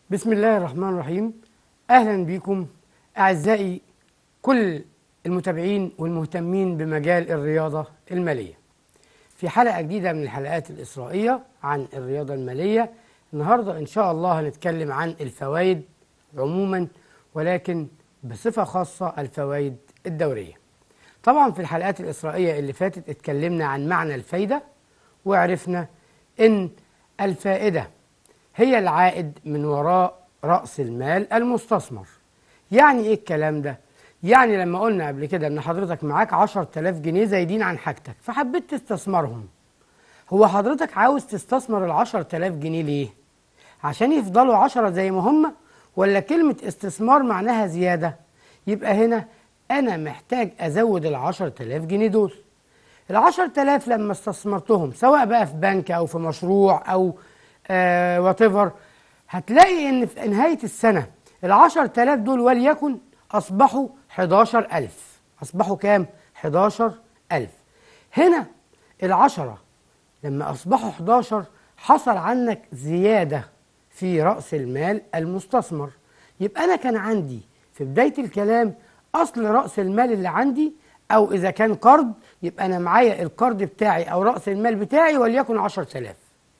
بسم الله الرحمن الرحيم اهلا بكم اعزائي كل المتابعين والمهتمين بمجال الرياضه الماليه في حلقه جديده من الحلقات الاسرائيه عن الرياضه الماليه النهارده ان شاء الله هنتكلم عن الفوائد عموما ولكن بصفه خاصه الفوائد الدوريه طبعا في الحلقات الاسرائيه اللي فاتت اتكلمنا عن معنى الفايده وعرفنا ان الفائده هي العائد من وراء رأس المال المستثمر يعني ايه الكلام ده؟ يعني لما قلنا قبل كده ان حضرتك معاك 10000 جنيه زايدين عن حاجتك فحبيت تستثمرهم هو حضرتك عاوز تستثمر ال 10000 جنيه ليه؟ عشان يفضلوا 10 زي ما هم ولا كلمة استثمار معناها زيادة؟ يبقى هنا أنا محتاج أزود ال 10000 جنيه دول ال 10000 لما استثمرتهم سواء بقى في بنك أو في مشروع أو آه وات ايفر هتلاقي ان في نهايه السنه ال 10000 دول وليكن اصبحوا 11000 اصبحوا كام 11000 هنا العشرة لما اصبحوا 11 حصل عنك زياده في راس المال المستثمر يبقى انا كان عندي في بدايه الكلام اصل راس المال اللي عندي او اذا كان قرض يبقى انا معايا القرض بتاعي او راس المال بتاعي وليكن 10000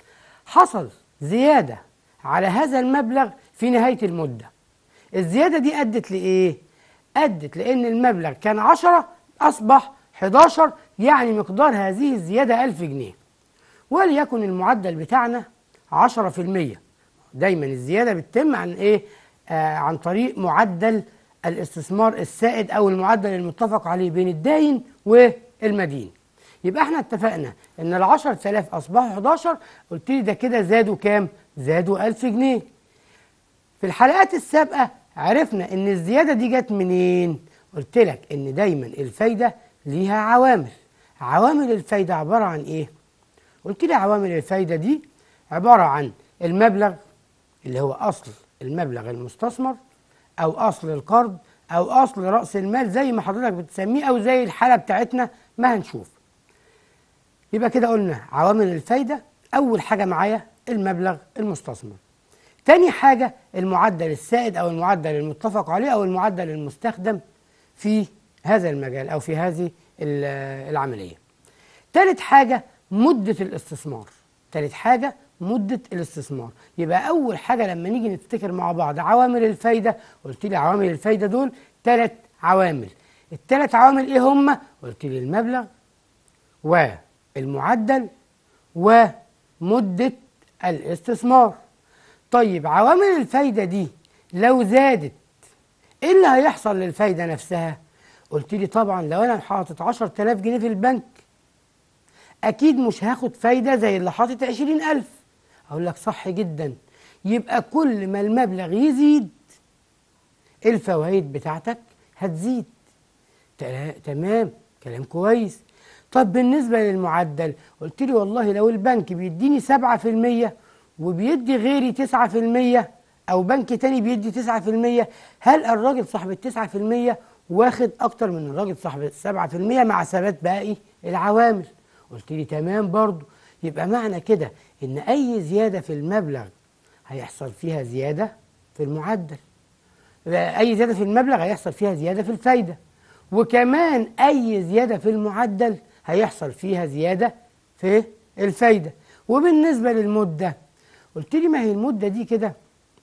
حصل زيادة على هذا المبلغ في نهاية المدة الزيادة دي أدت لإيه؟ أدت لأن المبلغ كان 10 أصبح 11 يعني مقدار هذه الزيادة 1000 جنيه وليكن المعدل بتاعنا 10% دايما الزيادة بتتم عن إيه؟ آه عن طريق معدل الاستثمار السائد أو المعدل المتفق عليه بين الداين والمدين يبقى احنا اتفقنا ان ال 10000 اصبحوا 11 قلت لي ده كده زادوا كام؟ زادوا 1000 جنيه. في الحلقات السابقه عرفنا ان الزياده دي جت منين؟ قلت لك ان دايما الفايده ليها عوامل. عوامل الفايده عباره عن ايه؟ قلت لي عوامل الفايده دي عباره عن المبلغ اللي هو اصل المبلغ المستثمر او اصل القرض او اصل راس المال زي ما حضرتك بتسميه او زي الحاله بتاعتنا ما هنشوف. يبقى كده قلنا عوامل الفايدة أول حاجة معايا المبلغ المستثمر تاني حاجة المعدل السائد أو المعدل المتفق عليه أو المعدل المستخدم في هذا المجال أو في هذه العملية تالت حاجة مدة الاستثمار تالت حاجة مدة الاستثمار يبقى أول حاجة لما نيجي نفتكر مع بعض عوامل الفايدة قلت لي عوامل الفايدة دول تلات عوامل التلات عوامل إيه هما؟ قلت لي المبلغ و المعدل ومدة الاستثمار طيب عوامل الفايدة دي لو زادت ايه اللي هيحصل للفايدة نفسها قلت لي طبعا لو انا حاطط 10000 جنيه في البنك اكيد مش هاخد فايدة زي اللي حاطط 20000 اقول لك صح جدا يبقى كل ما المبلغ يزيد الفوائد بتاعتك هتزيد تمام كلام كويس طب بالنسبة للمعدل قلت لي والله لو البنك بيديني 7% وبيدي غيري 9% أو بنك تاني بيدي 9% هل الراجل صاحب التسعة في المية واخد أكتر من الراجل صاحب السبعة في المية مع ثبات باقي العوامل قلت لي تمام برضو يبقى معنى كده إن أي زيادة في المبلغ هيحصل فيها زيادة في المعدل أي زيادة في المبلغ هيحصل فيها زيادة في الفايدة وكمان أي زيادة في المعدل هيحصل فيها زيادة في الفايدة وبالنسبة للمدة قلت لي ما هي المدة دي كده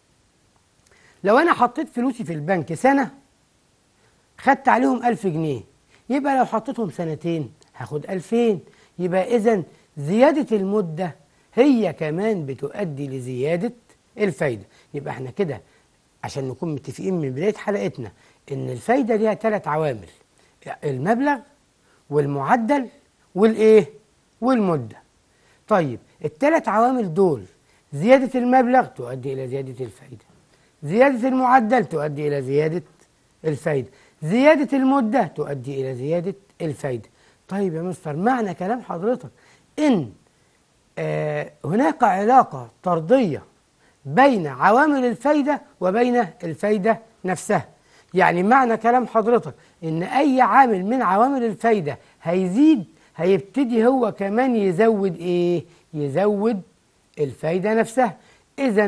لو أنا حطيت فلوسي في البنك سنة خدت عليهم ألف جنيه يبقى لو حطيتهم سنتين هاخد ألفين يبقى إذا زيادة المدة هي كمان بتؤدي لزيادة الفايدة يبقى احنا كده عشان نكون متفقين من بداية حلقتنا إن الفايدة ليها ثلاث عوامل المبلغ والمعدل والايه والمده طيب الثلاث عوامل دول زياده المبلغ تؤدي الى زياده الفايده زياده المعدل تؤدي الى زياده الفايده زياده المده تؤدي الى زياده الفايده طيب يا مستر معنى كلام حضرتك ان آه هناك علاقه طرديه بين عوامل الفايده وبين الفايده نفسها يعني معنى كلام حضرتك ان اي عامل من عوامل الفايده هيزيد هيبتدي هو كمان يزود ايه يزود الفايده نفسها اذا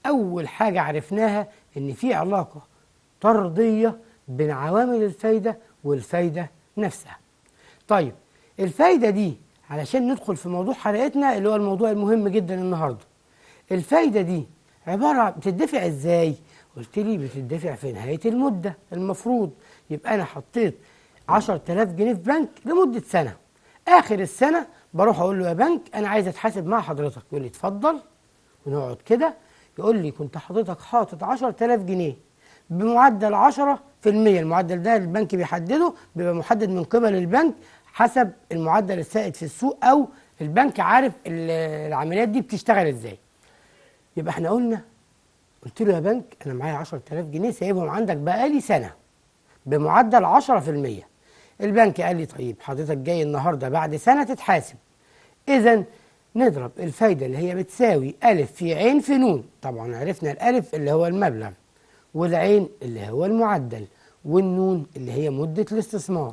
أول حاجة عرفناها إن في علاقة طردية بين عوامل الفايدة والفايدة نفسها طيب الفايدة دي علشان ندخل في موضوع حلقتنا اللي هو الموضوع المهم جدا النهاردة الفايدة دي عبارة بتدفع ازاي قلت لي بتدفع في نهاية المدة المفروض يبقى أنا حطيت 10000 جنيه في بنك لمدة سنة آخر السنة بروح أقول له يا بنك أنا عايز أتحاسب مع حضرتك يقول لي اتفضل ونقعد كده يقول لي كنت حضرتك حاطط 10000 جنيه بمعدل 10% المعدل ده البنك بيحدده بيبقى محدد من قبل البنك حسب المعدل السائد في السوق او البنك عارف ال- العمليات دي بتشتغل ازاي يبقى احنا قلنا قلت له يا بنك انا معايا 10000 جنيه سايبهم عندك بقالي سنه بمعدل 10% البنك قال لي طيب حضرتك جاي النهارده بعد سنه تتحاسب اذا نضرب الفايده اللي هي بتساوي الف في عين في نون طبعا عرفنا الالف اللي هو المبلغ والعين اللي هو المعدل والنون اللي هي مده الاستثمار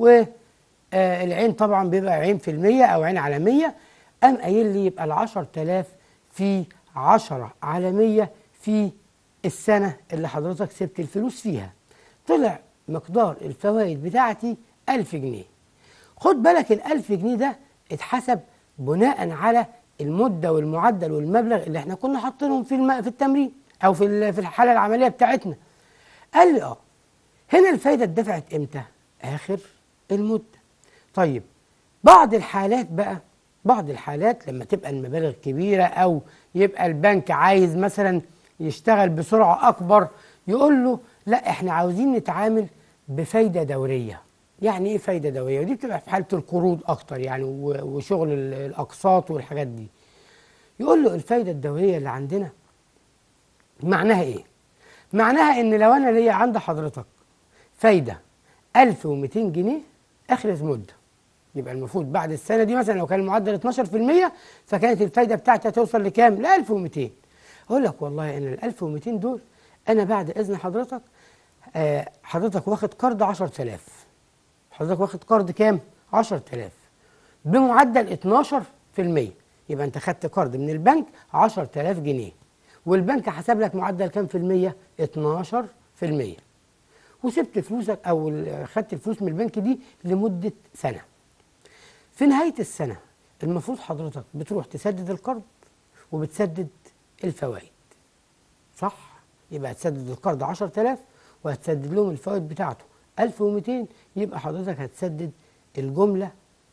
والعين طبعا بيبقى عين في المية او عين على مية قام قايل لي يبقى ال 10000 في 10 على 100 في السنه اللي حضرتك سبت الفلوس فيها طلع مقدار الفوائد بتاعتي 1000 جنيه خد بالك ال 1000 جنيه ده اتحسب بناء على المده والمعدل والمبلغ اللي احنا كنا حاطينهم في الم... في التمرين او في ال- في الحاله العمليه بتاعتنا قال لي اه هنا الفايده اتدفعت امتى اخر المده طيب بعض الحالات بقى بعض الحالات لما تبقى المبالغ كبيره او يبقى البنك عايز مثلا يشتغل بسرعه اكبر يقول له لا احنا عاوزين نتعامل بفايده دوريه يعني ايه فايده دوريه ودي بتبقى في حاله القروض اكتر يعني و- وشغل ال- الاقساط والحاجات دي يقول له الفايده الدوريه اللي عندنا معناها ايه معناها ان لو انا ليا عند حضرتك فايده 1200 جنيه اخر مده يبقى المفروض بعد السنه دي مثلا لو كان المعدل 12% فكانت الفايده بتاعتي هتوصل لكام؟ ل 1200 اقول لك والله ان ال 1200 دول انا بعد اذن حضرتك آه حضرتك واخد قرض 10000 حضرتك واخد قرض كام؟ 10000 بمعدل 12% يبقى انت خدت قرض من البنك 10000 جنيه والبنك حسب لك معدل كام في المية؟ 12% وسبت فلوسك او ال- خدت الفلوس من البنك دي لمدة سنة في نهاية السنة المفروض حضرتك بتروح تسدد القرض وبتسدد الفوائد صح؟ يبقى هتسدد القرض 10000 وهتسدد لهم الفوائد بتاعته 1200 يبقى حضرتك هتسدد الجملة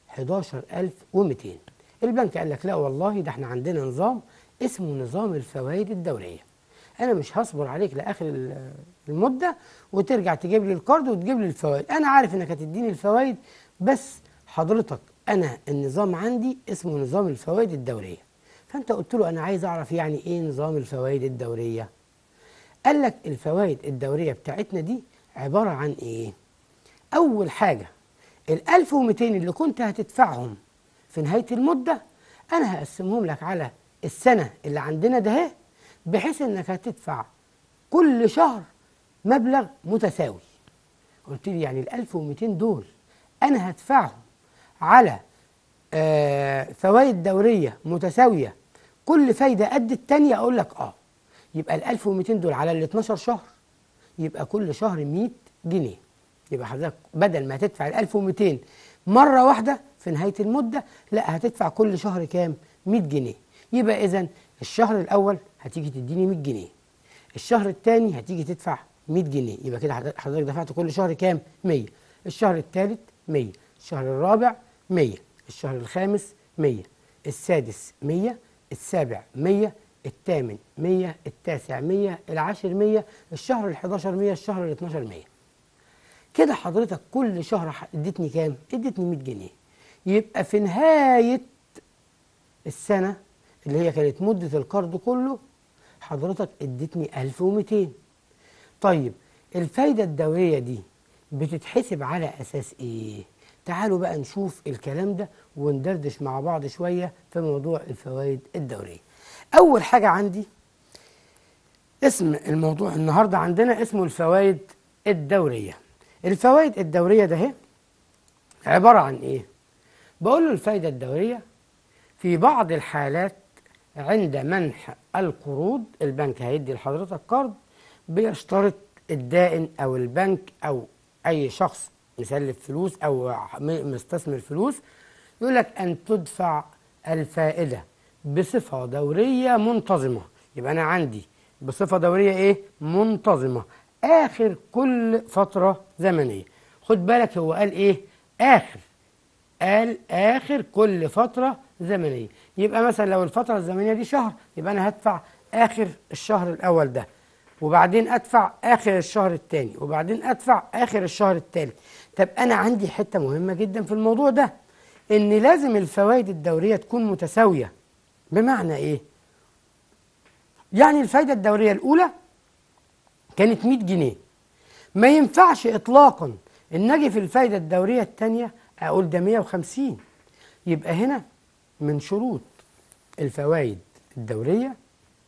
11200 البنك قال لك لا والله ده احنا عندنا نظام اسمه نظام الفوائد الدورية انا مش هصبر عليك لاخر ال- المدة وترجع تجيب لي القرض وتجيب لي الفوائد انا عارف انك هتديني الفوائد بس حضرتك انا النظام عندي اسمه نظام الفوائد الدورية فانت قلت له انا عايز اعرف يعني ايه نظام الفوائد الدورية قال لك الفوائد الدورية بتاعتنا دي عبارة عن ايه اول حاجة ال 1200 اللي كنت هتدفعهم في نهاية المدة انا هقسمهم لك على السنة اللي عندنا ده اهي بحيث انك هتدفع كل شهر مبلغ متساوي قلت لي يعني ال 1200 دول انا هدفعهم على آه فوائد دورية متساوية كل فايدة قد التانية اقول لك اه يبقى ال 1200 دول على ال 12 شهر يبقى كل شهر 100 جنيه يبقى حضرتك بدل ما تدفع ال 1200 مرة واحدة في نهاية المدة لا هتدفع كل شهر كام 100 جنيه يبقى إذا الشهر الأول هتيجي تديني 100 جنيه الشهر الثاني هتيجي تدفع 100 جنيه يبقى كده حضرتك حضرتك دفعت كل شهر كام 100 الشهر الثالث 100 الشهر الرابع 100 الشهر الخامس 100 السادس 100 السابع 100 الثامن 100 التاسع 100 العاشر 100 الشهر ال 11 100 الشهر ال 12 100 كده حضرتك كل شهر ح- اديتني كام؟ اديتني 100 جنيه يبقى في نهاية السنة اللي هي كانت مدة القرض كله حضرتك اديتني 1200 طيب الفايدة الدورية دي بتتحسب على أساس إيه؟ تعالوا بقى نشوف الكلام ده وندردش مع بعض شوية في موضوع الفوائد الدورية أول حاجة عندي اسم الموضوع النهاردة عندنا اسمه الفوائد الدورية الفوائد الدورية ده اهي عبارة عن ايه بقول له الفايدة الدورية في بعض الحالات عند منح القروض البنك هيدي لحضرتك قرض بيشترط الدائن او البنك او اي شخص مسلف فلوس او م- مستثمر فلوس يقول لك ان تدفع الفائده بصفه دوريه منتظمه يبقى انا عندي بصفه دوريه ايه منتظمه اخر كل فتره زمنيه خد بالك هو قال ايه اخر قال اخر كل فتره زمنيه يبقى مثلا لو الفتره الزمنيه دي شهر يبقى انا هدفع اخر الشهر الاول ده وبعدين ادفع اخر الشهر الثاني وبعدين ادفع اخر الشهر الثالث طب انا عندي حته مهمه جدا في الموضوع ده ان لازم الفوائد الدوريه تكون متساويه بمعنى ايه يعني الفايده الدوريه الاولى كانت 100 جنيه ما ينفعش اطلاقا ان اجي في الفايده الدوريه الثانيه اقول ده 150 يبقى هنا من شروط الفوائد الدوريه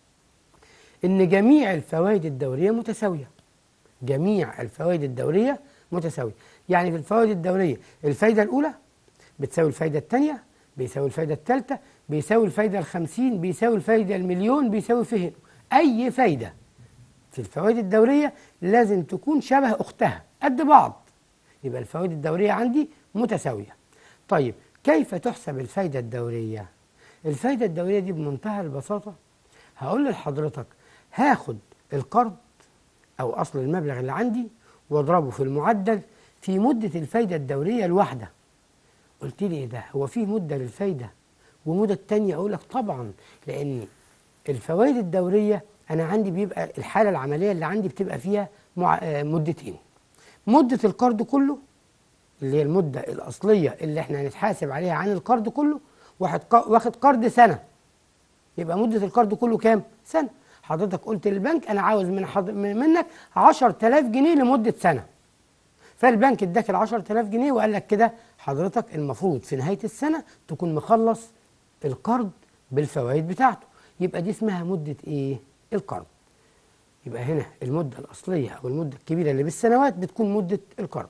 ان جميع الفوائد الدوريه متساويه جميع الفوائد الدوريه متساويه يعني في الفوائد الدوريه الفايده الاولى بتساوي الفايده الثانيه بيساوي الفايده الثالثه بيساوي الفايده الخمسين بيساوي الفايده المليون بيساوي فهم اي فايده في الفوائد الدوريه لازم تكون شبه اختها قد بعض يبقى الفوائد الدوريه عندي متساويه طيب كيف تحسب الفايده الدوريه الفايده الدوريه دي بمنتهى البساطه هقول لحضرتك هاخد القرض او اصل المبلغ اللي عندي واضربه في المعدل في مده الفايده الدوريه الواحده قلت لي ايه ده هو في مده للفايده ومدة تانية اقول لك طبعا لان الفوائد الدوريه انا عندي بيبقى الحاله العمليه اللي عندي بتبقى فيها مع... آه، مدتين مده القرض كله اللي هي المده الاصليه اللي احنا هنتحاسب عليها عن القرض كله واحد ق- واخد قرض سنه يبقى مدة القرض كله كام؟ سنة. حضرتك قلت للبنك أنا عاوز من حض... من- منك 10000 جنيه لمدة سنة. فالبنك اداك ال 10000 جنيه وقال لك كده حضرتك المفروض في نهاية السنة تكون مخلص القرض بالفوائد بتاعته. يبقى دي اسمها مدة إيه؟ القرض. يبقى هنا المدة الأصلية أو المدة الكبيرة اللي بالسنوات بتكون مدة القرض.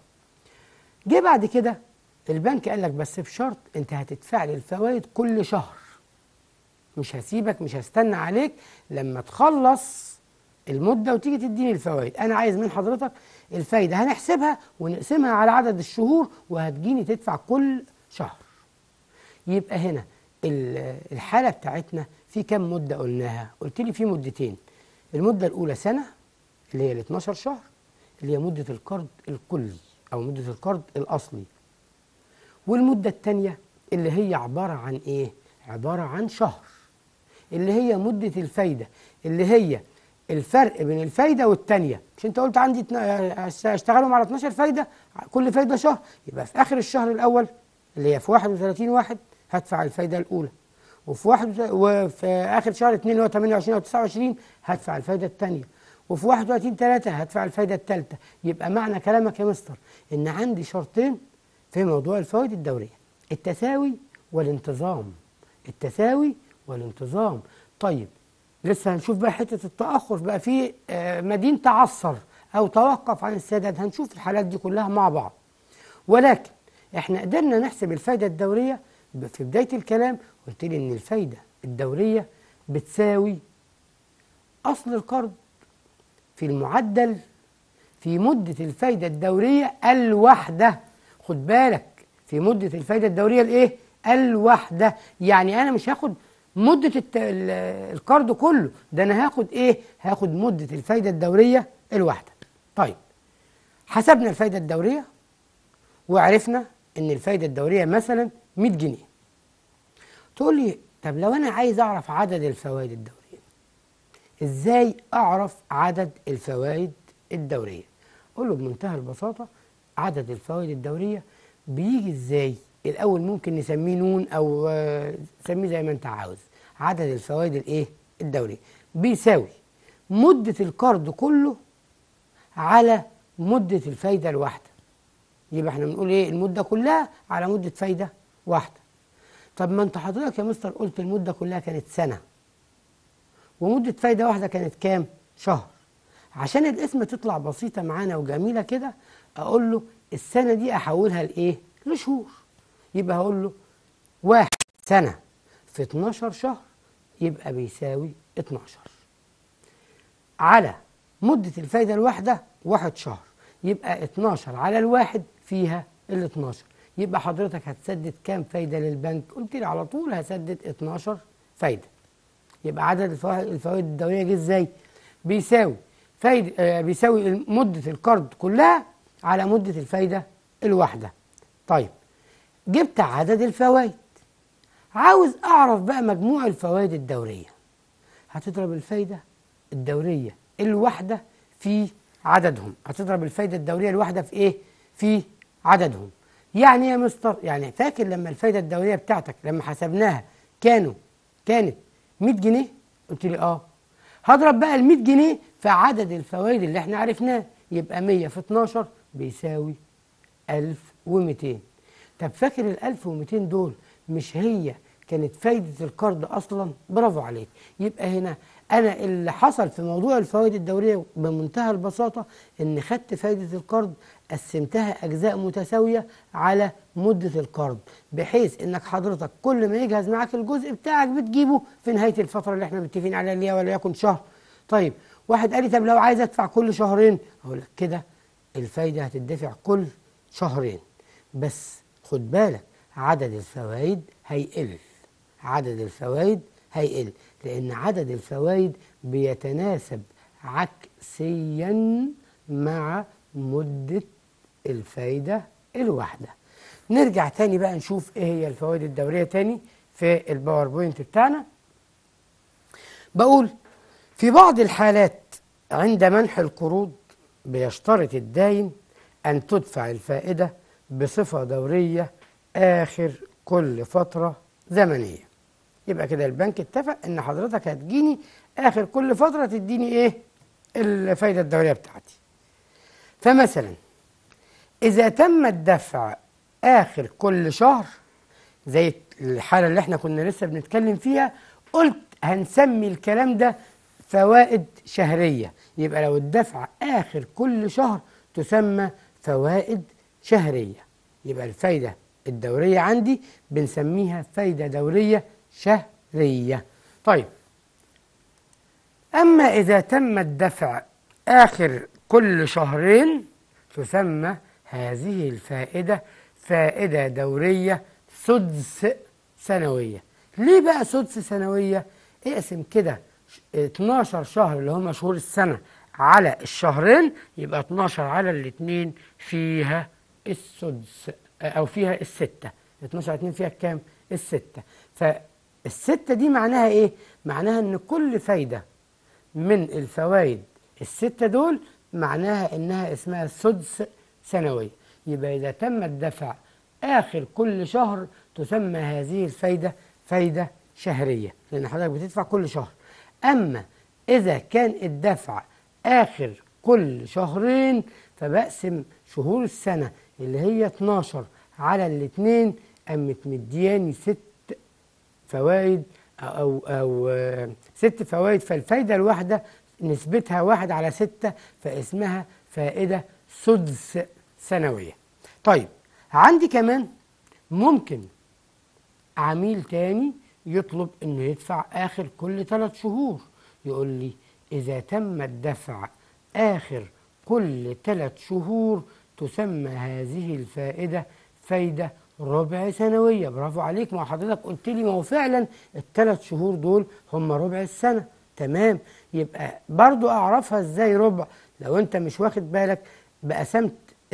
جه بعد كده البنك قال لك بس بشرط أنت هتدفع لي الفوائد كل شهر. مش هسيبك مش هستنى عليك لما تخلص المدة وتيجي تديني الفوائد أنا عايز من حضرتك الفايدة هنحسبها ونقسمها على عدد الشهور وهتجيني تدفع كل شهر يبقى هنا ال- الحالة بتاعتنا في كم مدة قلناها قلت لي في مدتين المدة الأولى سنة اللي هي ال 12 شهر اللي هي مدة القرض الكلي أو مدة القرض الأصلي والمدة التانية اللي هي عبارة عن إيه؟ عبارة عن شهر اللي هي مدة الفايدة اللي هي الفرق بين الفايدة والتانية مش انت قلت عندي اتنا- هشتغلهم على 12 فايدة كل فايدة شهر يبقى في آخر الشهر الأول اللي هي في 31 واحد هدفع الفايدة الأولى وفي واحد وفي آخر شهر 2 اللي هو 28 أو 29 هدفع الفايدة التانية وفي 31 3 هدفع الفايدة التالتة يبقى معنى كلامك يا مستر إن عندي شرطين في موضوع الفوائد الدورية التساوي والانتظام التساوي والانتظام طيب لسه هنشوف بقى حتة التأخر بقى في آه، مدين تعثر أو توقف عن السداد هنشوف الحالات دي كلها مع بعض ولكن احنا قدرنا نحسب الفايدة الدورية ب- في بداية الكلام قلت لي إن الفايدة الدورية بتساوي أصل القرض في المعدل في مدة الفايدة الدورية الواحدة خد بالك في مدة الفايدة الدورية الإيه؟ الواحدة يعني أنا مش هاخد مدة الت... ال- القرض كله ده أنا هاخد إيه؟ هاخد مدة الفايدة الدورية الواحدة طيب حسبنا الفايدة الدورية وعرفنا إن الفايدة الدورية مثلا 100 جنيه تقول لي طب لو أنا عايز أعرف عدد الفوائد الدورية ازاي اعرف عدد الفوائد الدوريه اقول له بمنتهى البساطه عدد الفوائد الدوريه بيجي ازاي الاول ممكن نسميه نون او آه، سميه زي ما انت عاوز عدد الفوائد الايه الدوريه بيساوي مده القرض كله على مده الفايده الواحده يبقى احنا بنقول ايه المده كلها على مده فايده واحده طب ما انت حضرتك يا مستر قلت المده كلها كانت سنه ومدة فايدة واحدة كانت كام؟ شهر عشان الاسم تطلع بسيطة معانا وجميلة كده أقول له السنة دي أحولها لإيه؟ لشهور يبقى هقول له واحد سنة في 12 شهر يبقى بيساوي 12 على مدة الفايدة الواحدة واحد شهر يبقى 12 على الواحد فيها ال 12 يبقى حضرتك هتسدد كام فايدة للبنك قلت لي على طول هسدد 12 فايدة يبقى عدد الفوائد الفوائد الدورية جه ازاي بيساوي فايدة آه بيساوي مدة القرض كلها على مدة الفايدة الواحدة طيب جبت عدد الفوائد عاوز اعرف بقى مجموع الفوائد الدورية هتضرب الفايدة الدورية الواحدة في عددهم هتضرب الفايدة الدورية الواحدة في ايه في عددهم يعني إيه يا مستر يعني فاكر لما الفايدة الدورية بتاعتك لما حسبناها كانوا كانت 100 جنيه قلت لي اه هضرب بقى ال 100 جنيه في عدد الفوائد اللي احنا عرفناه يبقى 100 في 12 بيساوي 1200 طب فاكر ال 1200 دول مش هي كانت فايدة القرض أصلا برافو عليك يبقى هنا أنا اللي حصل في موضوع الفوائد الدورية بمنتهى البساطة إن خدت فايدة القرض قسمتها أجزاء متساوية على مدة القرض بحيث إنك حضرتك كل ما يجهز معاك الجزء بتاعك بتجيبه في نهاية الفترة اللي احنا متفقين عليها اللي هي وليكن شهر طيب واحد قال لي طب لو عايز أدفع كل شهرين أقول لك كده الفايدة هتدفع كل شهرين بس خد بالك عدد الفوائد هيقل عدد الفوائد هيقل لأن عدد الفوائد بيتناسب عكسيا مع مدة الفايدة الواحدة نرجع تاني بقى نشوف ايه هي الفوائد الدورية تاني في الباوربوينت بتاعنا بقول في بعض الحالات عند منح القروض بيشترط الداين أن تدفع الفائدة بصفة دورية آخر كل فترة زمنية يبقى كده البنك اتفق ان حضرتك هتجيني اخر كل فتره تديني ايه الفايده الدوريه بتاعتي فمثلا اذا تم الدفع اخر كل شهر زي الحاله اللي احنا كنا لسه بنتكلم فيها قلت هنسمي الكلام ده فوائد شهريه يبقى لو الدفع اخر كل شهر تسمى فوائد شهريه يبقى الفايده الدوريه عندي بنسميها فايده دوريه شهرية طيب أما إذا تم الدفع آخر كل شهرين تسمى هذه الفائدة فائدة دورية سدس سنوية ليه بقى سدس سنوية؟ اقسم كده 12 شهر اللي هم شهور السنة على الشهرين يبقى 12 على الاثنين فيها السدس أو فيها الستة 12 على 2 فيها كام؟ الستة فالستة دي معناها ايه؟ معناها ان كل فايدة من الفوائد الستة دول معناها انها اسمها سدس سنوية يبقى اذا تم الدفع اخر كل شهر تسمى هذه الفايدة فايدة شهرية لان حضرتك بتدفع كل شهر اما اذا كان الدفع اخر كل شهرين فبقسم شهور السنة اللي هي 12 على الاثنين قامت مدياني ست فوائد أو أو ست فوائد فالفايدة الواحدة نسبتها واحد على ستة فاسمها فائدة سدس سنوية. طيب عندي كمان ممكن عميل تاني يطلب انه يدفع اخر كل ثلاث شهور يقول لي اذا تم الدفع اخر كل ثلاث شهور تسمى هذه الفائدة فايدة ربع سنوية برافو عليك ما حضرتك قلت لي ما هو فعلا الثلاث شهور دول هم ربع السنة تمام يبقى برضو اعرفها ازاي ربع لو انت مش واخد بالك بقسمت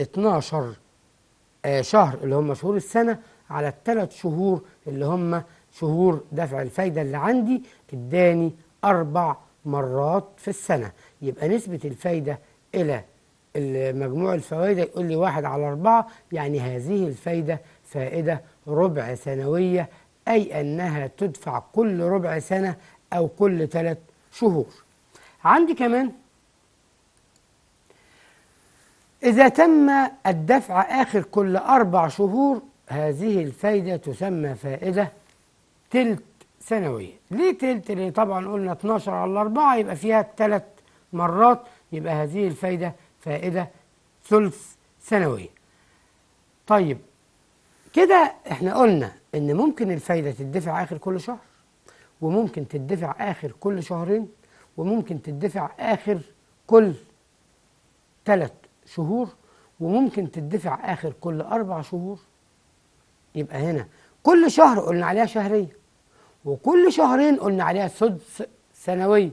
12 آه شهر اللي هم شهور السنة على الثلاث شهور اللي هم شهور دفع الفايدة اللي عندي اداني أربع مرات في السنة يبقى نسبة الفايدة إلى مجموع الفوائد يقول لي واحد على أربعة يعني هذه الفايدة فائدة ربع سنوية أي أنها تدفع كل ربع سنة أو كل ثلاث شهور عندي كمان إذا تم الدفع آخر كل أربع شهور هذه الفايدة تسمى فائدة تلت سنوية ليه تلت؟ ليه طبعا قلنا 12 على 4 يبقى فيها ثلاث مرات يبقى هذه الفايدة فائدة ثلث سنوية طيب كده احنا قلنا ان ممكن الفايدة تدفع اخر كل شهر وممكن تدفع آخر كل شهرين وممكن تدفع آخر كل ثلاث شهور وممكن تدفع آخر كل أربع شهور يبقى هنا كل شهر قلنا عليها شهرية وكل شهرين قلنا عليها سدس سنوية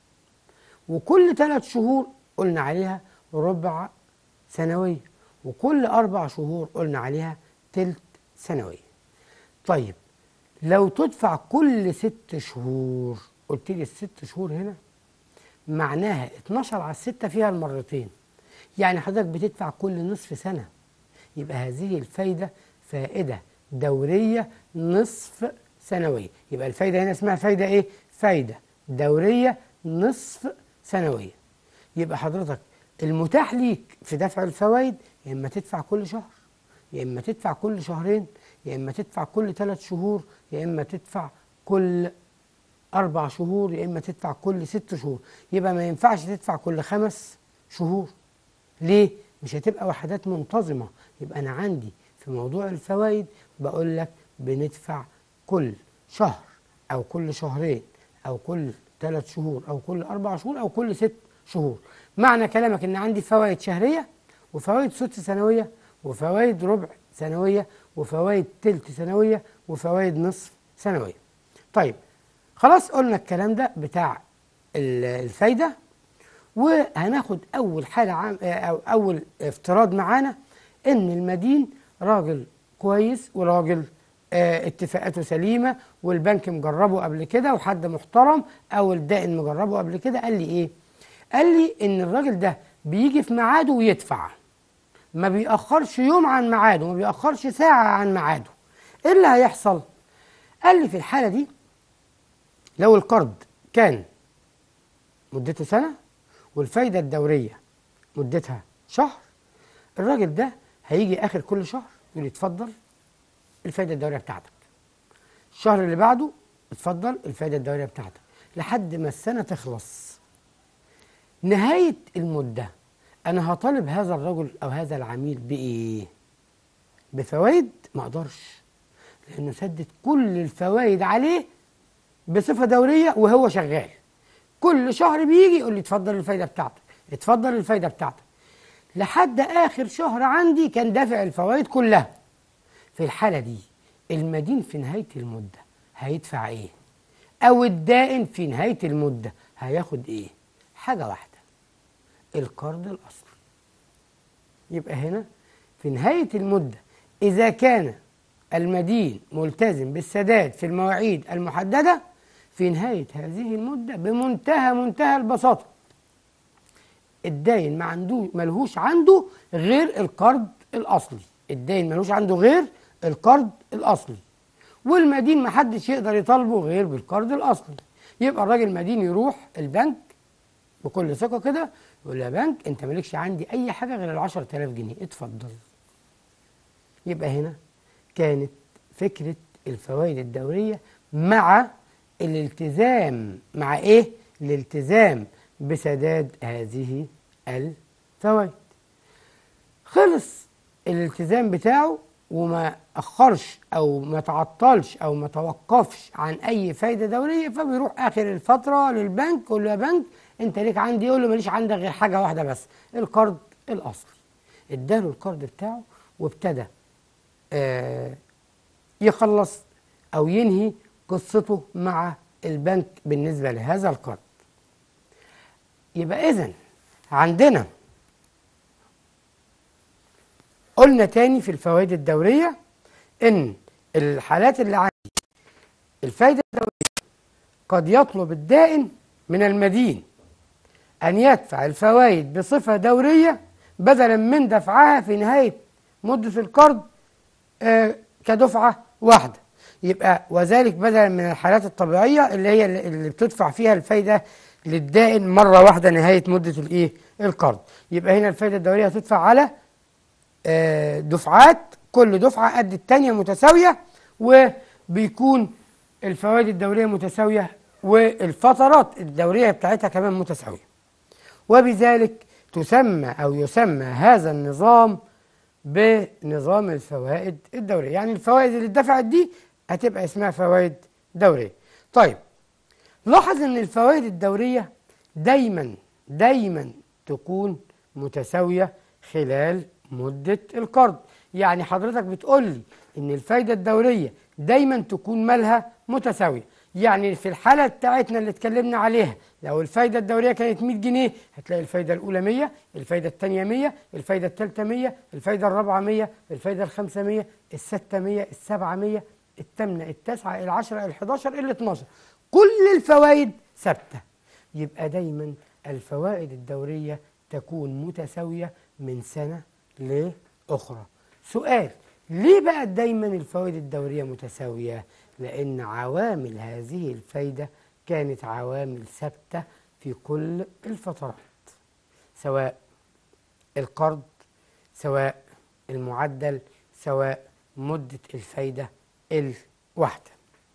وكل ثلاث شهور قلنا عليها ربع سنوية وكل أربع شهور قلنا عليها تلت سنوية طيب لو تدفع كل ست شهور قلت لي الست شهور هنا معناها 12 على الستة فيها المرتين يعني حضرتك بتدفع كل نصف سنة يبقى هذه الفايدة فائدة دورية نصف سنوية يبقى الفايدة هنا اسمها فايدة ايه؟ فايدة دورية نصف سنوية يبقى حضرتك المتاح ليك في دفع الفوائد يا اما تدفع كل شهر يا اما تدفع كل شهرين يا اما تدفع كل ثلاث شهور يا اما تدفع كل اربع شهور يا اما تدفع كل ست شهور يبقى ما ينفعش تدفع كل خمس شهور ليه مش هتبقى وحدات منتظمه يبقى انا عندي في موضوع الفوائد بقول لك بندفع كل شهر او كل شهرين او كل ثلاث شهور او كل اربع شهور او كل ست شهور معنى كلامك ان عندي فوائد شهريه وفوائد سدس سنويه وفوائد ربع سنويه وفوائد تلت سنويه وفوائد نصف سنويه طيب خلاص قلنا الكلام ده بتاع الفايده وهناخد اول حاله عام او اول افتراض معانا ان المدين راجل كويس وراجل اه اتفاقاته سليمه والبنك مجربه قبل كده وحد محترم او الدائن مجربه قبل كده قال لي ايه قال لي ان الراجل ده بيجي في ميعاده ويدفع ما بيأخرش يوم عن ميعاده ما بيأخرش ساعة عن ميعاده ايه اللي هيحصل قال لي في الحالة دي لو القرض كان مدته سنة والفايدة الدورية مدتها شهر الراجل ده هيجي آخر كل شهر يقول لي اتفضل الفايدة الدورية بتاعتك الشهر اللي بعده اتفضل الفايدة الدورية بتاعتك لحد ما السنة تخلص نهاية المدة أنا هطالب هذا الرجل أو هذا العميل بإيه؟ بفوائد ما أقدرش لأنه سدد كل الفوائد عليه بصفة دورية وهو شغال كل شهر بيجي يقول لي اتفضل الفايدة بتاعتك اتفضل الفايدة بتاعتك لحد آخر شهر عندي كان دافع الفوائد كلها في الحالة دي المدين في نهاية المدة هيدفع ايه أو الدائن في نهاية المدة هياخد ايه حاجة واحدة القرض الأصلي يبقى هنا في نهاية المدة إذا كان المدين ملتزم بالسداد في المواعيد المحددة في نهاية هذه المدة بمنتهى منتهى البساطة الداين ما عنده ملهوش عنده غير القرض الأصلي الداين ملهوش عنده غير القرض الأصلي والمدين ما حدش يقدر يطالبه غير بالقرض الأصلي يبقى الراجل المدين يروح البنك بكل ثقة كده يقول له يا بنك انت مالكش عندي اي حاجة غير ال 10000 جنيه اتفضل يبقى هنا كانت فكرة الفوائد الدورية مع الالتزام مع ايه الالتزام بسداد هذه الفوائد خلص الالتزام بتاعه وما اخرش او ما تعطلش او ما توقفش عن اي فايده دوريه فبيروح اخر الفتره للبنك يقول له يا بنك انت ليك عندي يقول له ماليش عندك غير حاجه واحده بس القرض الاصلي اداله القرض بتاعه وابتدى آه يخلص او ينهي قصته مع البنك بالنسبه لهذا القرض يبقى اذا عندنا قلنا تاني في الفوائد الدوريه ان الحالات اللي عندي الفايده الدوريه قد يطلب الدائن من المدين أن يدفع الفوائد بصفة دورية بدلا من دفعها في نهاية مدة القرض آه كدفعة واحدة يبقى وذلك بدلا من الحالات الطبيعية اللي هي اللي بتدفع فيها الفايدة للدائن مرة واحدة نهاية مدة الايه القرض يبقى هنا الفايدة الدورية هتدفع على آه دفعات كل دفعة قد التانية متساوية وبيكون الفوائد الدورية متساوية والفترات الدورية بتاعتها كمان متساوية وبذلك تسمى أو يسمى هذا النظام بنظام الفوائد الدورية يعني الفوائد اللي اتدفعت دي هتبقى اسمها فوائد دورية طيب لاحظ ان الفوائد الدورية دايما دايما تكون متساوية خلال مدة القرض يعني حضرتك بتقول لي ان الفايدة الدورية دايما تكون مالها متساوية يعني في الحالة بتاعتنا اللي اتكلمنا عليها لو الفايدة الدورية كانت 100 جنيه هتلاقي الفايدة الأولى 100 الفايدة الثانية 100 الفايدة الثالثة 100 الفايدة الرابعة 100 الفايدة الخامسة 100 الستة 100 السبعة 100 الثامنة التاسعة العشرة الحداشر ال 12 كل الفوائد ثابتة يبقى دايما الفوائد الدورية تكون متساوية من سنة لأخرى سؤال ليه بقى دايما الفوائد الدورية متساوية؟ لأن عوامل هذه الفايدة كانت عوامل ثابتة في كل الفترات سواء القرض سواء المعدل سواء مدة الفايدة الواحدة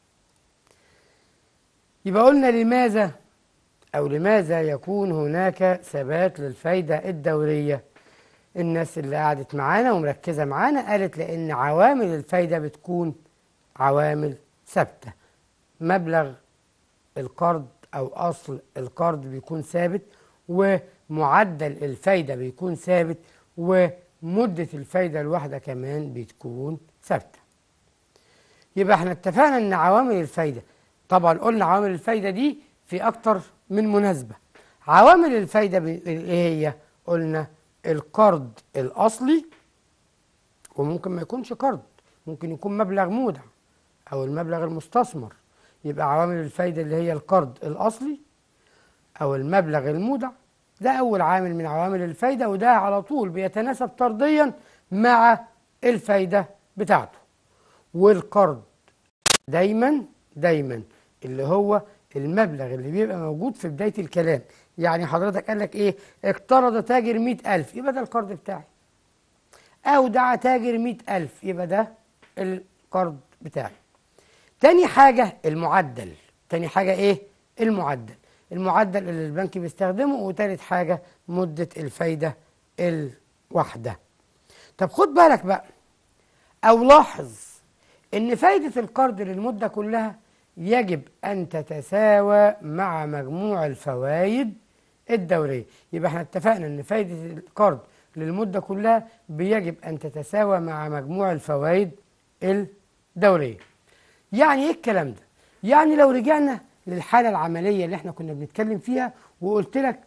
يبقى قلنا لماذا أو لماذا يكون هناك ثبات للفايدة الدورية الناس اللي قعدت معانا ومركزة معانا قالت لأن عوامل الفايدة بتكون عوامل ثابتة مبلغ القرض أو أصل القرض بيكون ثابت ومعدل الفايدة بيكون ثابت ومدة الفايدة الواحدة كمان بتكون ثابتة يبقى احنا اتفقنا ان عوامل الفايدة طبعا قلنا عوامل الفايدة دي في أكتر من مناسبة عوامل الفايدة ايه هي؟ قلنا القرض الأصلي وممكن ما يكونش قرض ممكن يكون مبلغ مودع أو المبلغ المستثمر يبقى عوامل الفايدة اللي هي القرض الأصلي أو المبلغ المودع ده أول عامل من عوامل الفايدة وده على طول بيتناسب طرديا مع الفايدة بتاعته والقرض دايما دايما اللي هو المبلغ اللي بيبقى موجود في بداية الكلام يعني حضرتك قال لك ايه اقترض تاجر مئة ألف يبقى ده القرض بتاعي أودع تاجر مئة ألف يبقى ده القرض بتاعي تاني حاجة المعدل تاني حاجة ايه المعدل المعدل اللي البنك بيستخدمه وتالت حاجة مدة الفايدة الواحدة طب خد بالك بقى او لاحظ ان فايدة القرض للمدة كلها يجب ان تتساوى مع مجموع الفوائد الدورية يبقى احنا اتفقنا ان فايدة القرض للمدة كلها بيجب ان تتساوى مع مجموع الفوائد الدورية يعني ايه الكلام ده يعني لو رجعنا للحالة العملية اللي احنا كنا بنتكلم فيها وقلت لك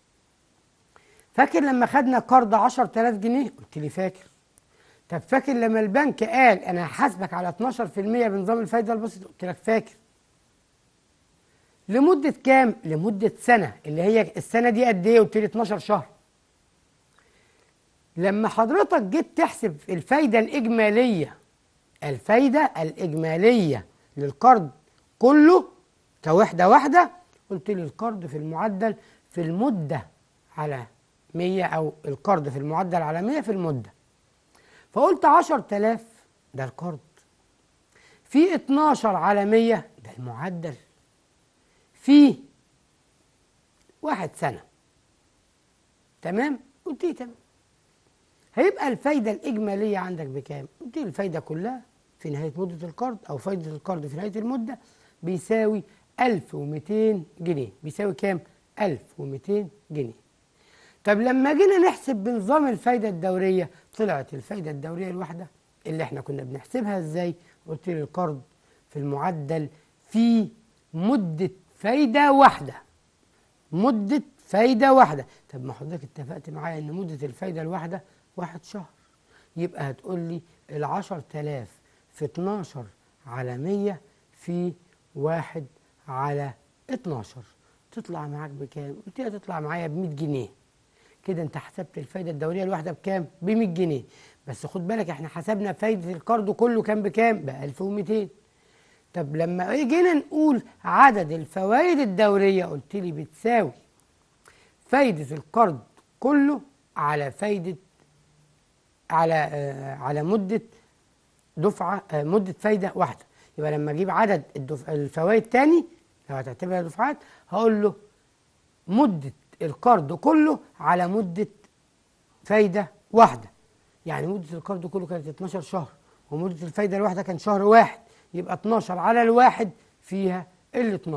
فاكر لما خدنا قرض 10000 جنيه قلت لي فاكر طب فاكر لما البنك قال انا هحاسبك على 12% بنظام الفايده البسيط قلت لك فاكر لمده كام لمده سنه اللي هي السنه دي قد ايه قلت لي 12 شهر لما حضرتك جيت تحسب الفايده الاجماليه الفايده الاجماليه للقرض كله كوحده واحده قلت لي القرض في المعدل في المده على 100 او القرض في المعدل على 100 في المده فقلت 10000 ده القرض في 12 على 100 ده المعدل في واحد سنة تمام قلت لي تمام هيبقى الفايدة الإجمالية عندك بكام قلت لي الفايدة كلها في نهاية مدة القرض أو فايدة القرض في نهاية المدة بيساوي 1200 جنيه بيساوي كام 1200 جنيه طب لما جينا نحسب بنظام الفايدة الدورية طلعت الفايدة الدورية الواحدة اللي احنا كنا بنحسبها ازاي قلت لي القرض في المعدل في مدة فايدة واحدة مدة فايدة واحدة طب ما حضرتك اتفقت معايا ان مدة الفايدة الواحدة واحد شهر يبقى هتقول لي العشر تلاف في 12 على 100 في واحد على 12 تطلع معاك بكام؟ قلت لي تطلع معايا ب 100 جنيه كده انت حسبت الفايده الدوريه الواحده بكام؟ ب 100 جنيه بس خد بالك احنا حسبنا فايده القرض كله كان بكام؟ ب 1200 طب لما جينا نقول عدد الفوائد الدوريه قلت لي بتساوي فايده القرض كله على فايده على آه على مده دفعه آه مده فايده واحده يبقى لما اجيب عدد الدف... الفوائد تاني لو هتعتبرها دفعات هقول له مده القرض كله على مدة فايدة واحدة يعني مدة القرض كله كانت 12 شهر ومدة الفايدة الواحدة كان شهر واحد يبقى 12 على الواحد فيها ال 12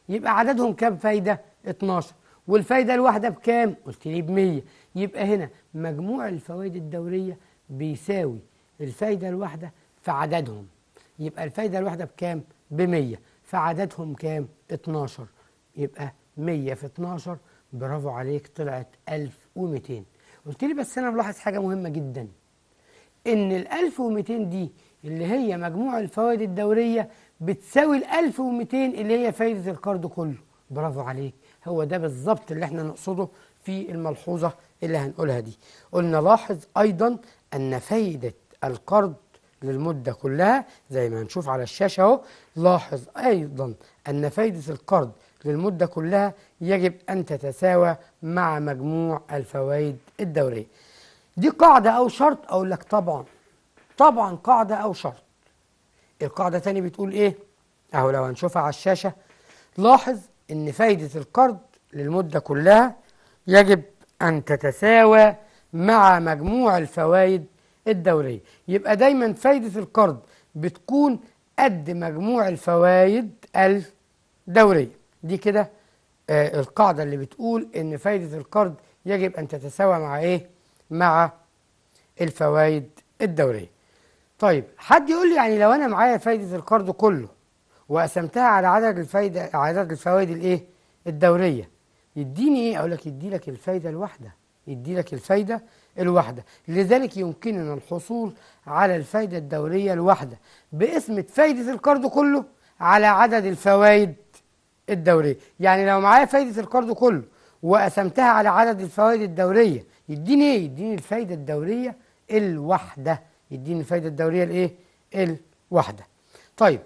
يبقى عددهم كام فايدة 12 والفايدة الواحدة بكام قلت لي ب 100 يبقى هنا مجموع الفوائد الدورية بيساوي الفايدة الواحدة في عددهم يبقى الفايدة الواحدة بكام ب 100 فعددهم كام 12 يبقى 100 في 12 برافو عليك طلعت 1200 قلت لي بس انا ملاحظ حاجة مهمة جدا ان ال 1200 دي اللي هي مجموع الفوائد الدورية بتساوي ال 1200 اللي هي فايدة القرض كله برافو عليك هو ده بالظبط اللي احنا نقصده في الملحوظة اللي هنقولها دي قلنا لاحظ أيضا أن فايدة القرض للمدة كلها زي ما هنشوف على الشاشة اهو لاحظ أيضا أن فايدة القرض للمدة كلها يجب أن تتساوى مع مجموع الفوائد الدورية دي قاعدة أو شرط أقول لك طبعا طبعا قاعدة أو شرط القاعدة تاني بتقول إيه أهو لو هنشوفها على الشاشة لاحظ أن فايدة القرض للمدة كلها يجب أن تتساوى مع مجموع الفوائد الدورية يبقى دايما فايدة القرض بتكون قد مجموع الفوائد الدورية دي كده آه القاعدة اللي بتقول ان فايدة القرض يجب ان تتساوى مع ايه مع الفوائد الدورية طيب حد يقول لي يعني لو انا معايا فايدة القرض كله وقسمتها على عدد الفايدة عدد الفوائد الايه الدورية يديني ايه اقول لك يدي لك الفايدة الواحدة يدي لك الفايدة الواحدة لذلك يمكننا الحصول على الفايدة الدورية الواحدة باسم فايدة القرض كله على عدد الفوائد الدورية يعني لو معايا فايدة القرض كله وقسمتها على عدد الفوائد الدورية يديني ايه يديني الفايدة الدورية الواحدة يديني الفايدة الدورية الايه الواحدة طيب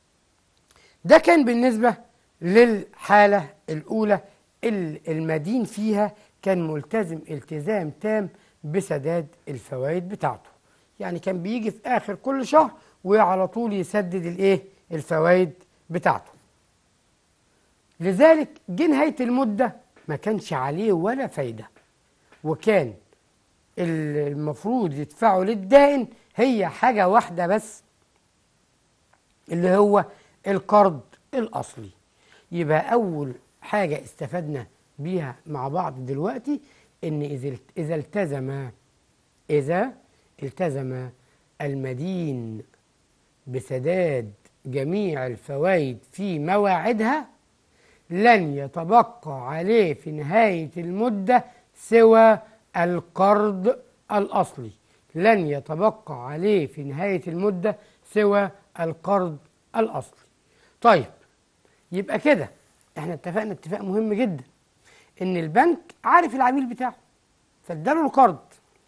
ده كان بالنسبة للحالة الأولى المدين فيها كان ملتزم التزام تام بسداد الفوائد بتاعته يعني كان بيجي في آخر كل شهر وعلى طول يسدد الايه الفوائد بتاعته لذلك جه نهاية المدة ما كانش عليه ولا فايدة وكان المفروض يدفعه للدائن هي حاجة واحدة بس اللي هو القرض الأصلي يبقى أول حاجة استفدنا بيها مع بعض دلوقتي إن إذا التزم إذا التزم المدين بسداد جميع الفوائد في مواعيدها لن يتبقى عليه في نهاية المدة سوى القرض الأصلي لن يتبقى عليه في نهاية المدة سوى القرض الأصلي طيب يبقى كده احنا اتفقنا اتفاق مهم جدا ان البنك عارف العميل بتاعه فاداله القرض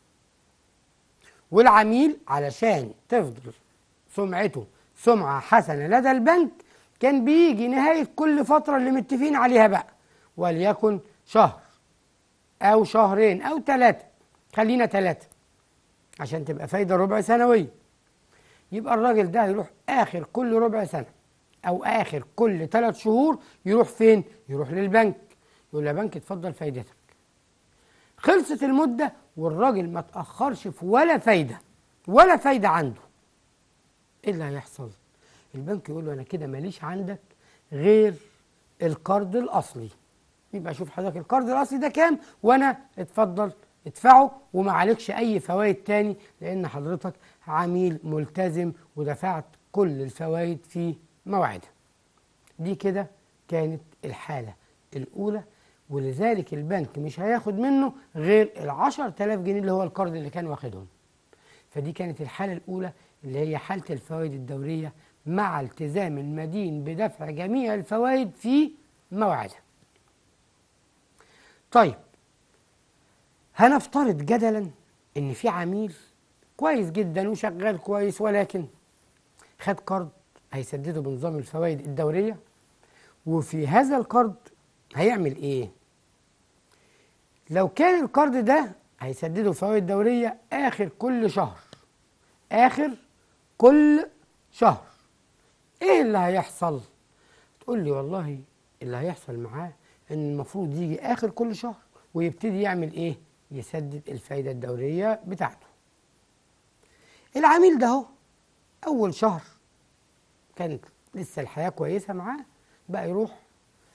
والعميل علشان تفضل سمعته سمعة حسنة لدى البنك كان بيجي نهاية كل فترة اللي متفقين عليها بقى وليكن شهر أو شهرين أو ثلاثة خلينا ثلاثة عشان تبقى فايدة ربع سنوية يبقى الراجل ده يروح آخر كل ربع سنة أو آخر كل ثلاث شهور يروح فين؟ يروح للبنك يقول يا بنك اتفضل فايدتك خلصت المدة والراجل ما تأخرش في ولا فايدة ولا فايدة عنده ايه اللي هيحصل؟ البنك يقول له انا كده ماليش عندك غير القرض الاصلي يبقى شوف حضرتك القرض الاصلي ده كام وانا اتفضل ادفعه وما عليكش اي فوائد تاني لان حضرتك عميل ملتزم ودفعت كل الفوائد في مواعيدها دي كده كانت الحالة الأولى ولذلك البنك مش هياخد منه غير العشر تلاف جنيه اللي هو القرض اللي كان واخدهم فدي كانت الحالة الأولى اللي هي حالة الفوائد الدورية مع التزام المدين بدفع جميع الفوائد في موعدها طيب هنفترض جدلا ان في عميل كويس جدا وشغال كويس ولكن خد قرض هيسدده بنظام الفوائد الدورية وفي هذا القرض هيعمل ايه لو كان القرض ده هيسدده فوائد دورية آخر كل شهر آخر كل شهر ايه اللي هيحصل تقول لي والله اللي هيحصل معاه ان المفروض يجي اخر كل شهر ويبتدي يعمل ايه يسدد الفايدة الدورية بتاعته العميل ده هو اول شهر كانت لسه الحياة كويسة معاه بقى يروح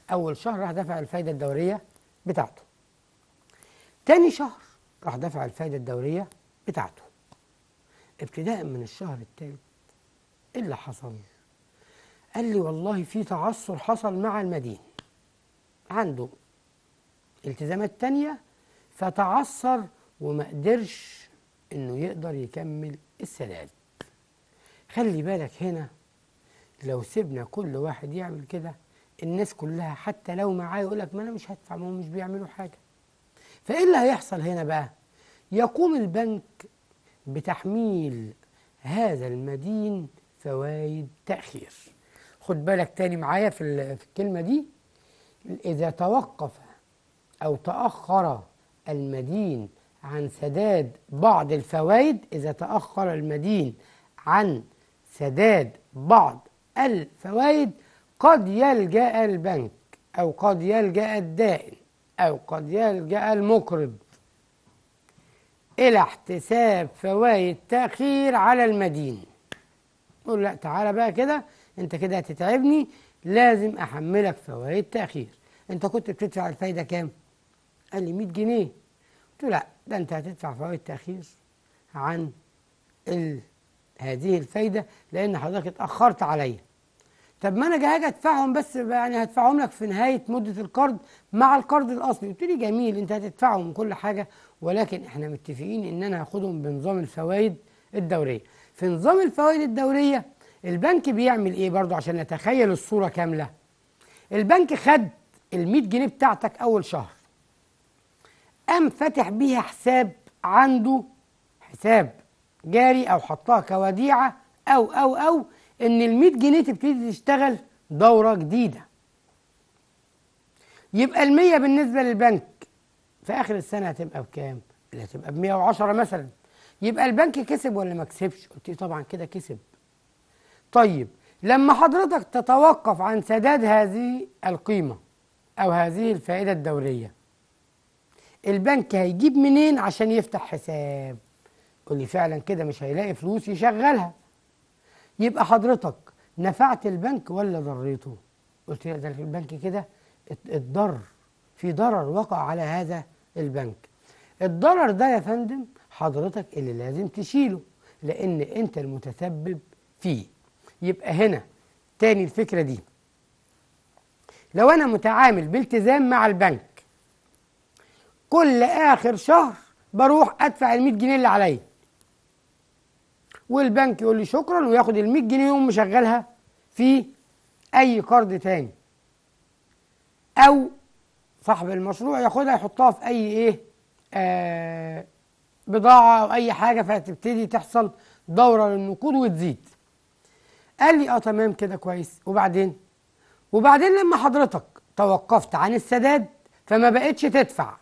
أول شهر راح دفع الفايدة الدورية بتاعته تاني شهر راح دفع الفايدة الدورية بتاعته ابتداء من الشهر الثالث ايه اللي حصل قال لي والله في تعثر حصل مع المدين عنده التزامات تانية فتعثر وما قدرش انه يقدر يكمل السداد خلي بالك هنا لو سيبنا كل واحد يعمل كده الناس كلها حتى لو معاه يقول لك ما انا مش هدفع ما هم مش بيعملوا حاجه فايه اللي هيحصل هنا بقى يقوم البنك بتحميل هذا المدين فوائد تاخير خد بالك تاني معايا في في الكلمه دي اذا توقف او تاخر المدين عن سداد بعض الفوائد اذا تاخر المدين عن سداد بعض الفوائد قد يلجأ البنك أو قد يلجأ الدائن أو قد يلجأ المقرض إلى احتساب فوائد تأخير على المدين يقول لا تعالى بقى كده أنت كده هتتعبني لازم أحملك فوائد تأخير أنت كنت بتدفع الفايدة كام؟ قال لي 100 جنيه قلت له لا ده أنت هتدفع فوائد تأخير عن ال... هذه الفايدة لأن حضرتك اتأخرت عليا طب ما انا هاجي ادفعهم بس يعني هدفعهم لك في نهايه مده القرض مع القرض الاصلي قلت لي جميل انت هتدفعهم كل حاجه ولكن احنا متفقين ان انا هاخدهم بنظام الفوائد الدوريه في نظام الفوائد الدوريه البنك بيعمل ايه برضو عشان نتخيل الصوره كامله البنك خد ال 100 جنيه بتاعتك اول شهر قام فاتح بيها حساب عنده حساب جاري او حطها كوديعه او او او ان ال 100 جنيه تبتدي تشتغل دوره جديده يبقى ال 100 بالنسبه للبنك في اخر السنه هتبقى بكام؟ اللي هتبقى ب 110 مثلا يبقى البنك كسب ولا ما كسبش؟ قلت لي طبعا كده كسب. طيب لما حضرتك تتوقف عن سداد هذه القيمه او هذه الفائده الدوريه البنك هيجيب منين عشان يفتح حساب؟ قول لي فعلا كده مش هيلاقي فلوس يشغلها. يبقى حضرتك نفعت البنك ولا ضريته؟ قلت له ده البنك كده اتضر في ضرر وقع على هذا البنك. الضرر ده يا فندم حضرتك اللي لازم تشيله لان انت المتسبب فيه. يبقى هنا تاني الفكره دي لو انا متعامل بالتزام مع البنك كل اخر شهر بروح ادفع ال 100 جنيه اللي عليا والبنك يقول لي شكرا وياخد ال 100 جنيه يقوم مشغلها في اي قرض تاني او صاحب المشروع ياخدها يحطها في اي ايه آه بضاعه او اي حاجه فتبتدي تحصل دوره للنقود وتزيد قال لي اه تمام كده كويس وبعدين وبعدين لما حضرتك توقفت عن السداد فما بقتش تدفع